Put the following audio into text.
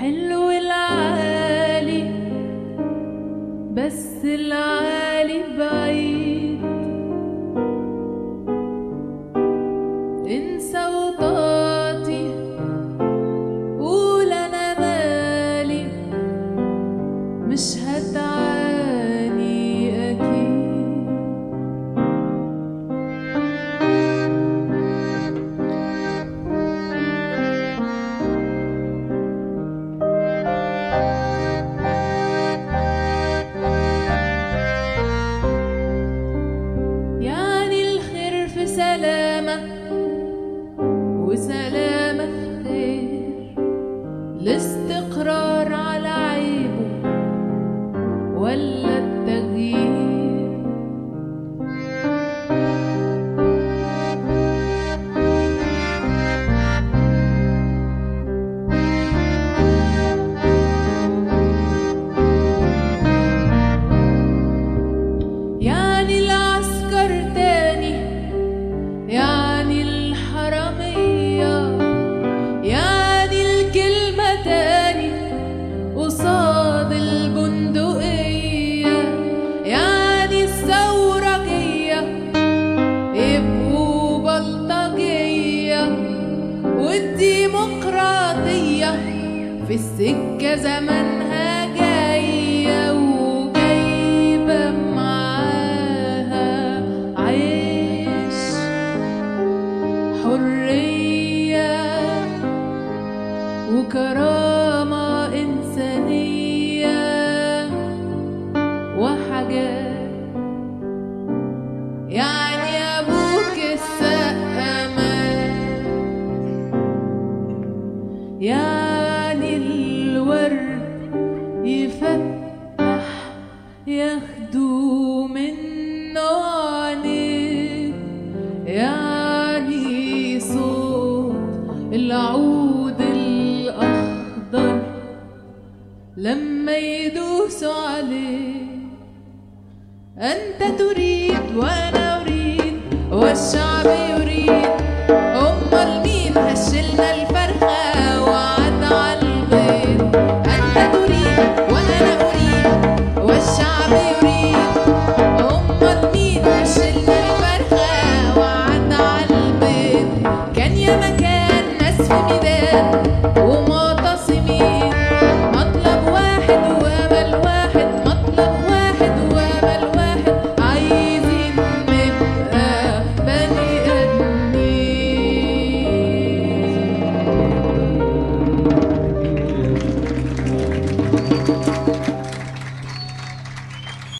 حلو العالي بس العالي بعيد انسى وطاطي قول انا مالي مش هتعاني اكيد يعني الخير في سلامة وسلامة في خير الاستقرار على عيبه ولا التغيير يعني العسكر تاني يعني الحرامية يعني الكلمة تاني قصاد البندقية يعني الثورجية يبقوا بلطجية والديمقراطية في السكة زمانها جاية وجايبة معاها عيش حرية وكرامة إنسانية وحاجات يعني أبوك السقامات يعني الورد يفتح ياخدوا منه عينيك يعني صوت العود الأخضر لما يدوسوا عليه أنت تريد وأنا أريد والشعب يريد أمال مين هشلنا الفرخة وعد على البيض أنت تريد وأنا أريد والشعب يريد أمال مين هشلنا الفرخة وعد على البيض كان يا مكان ناس في ميدان ومعتصمين مطلب واحد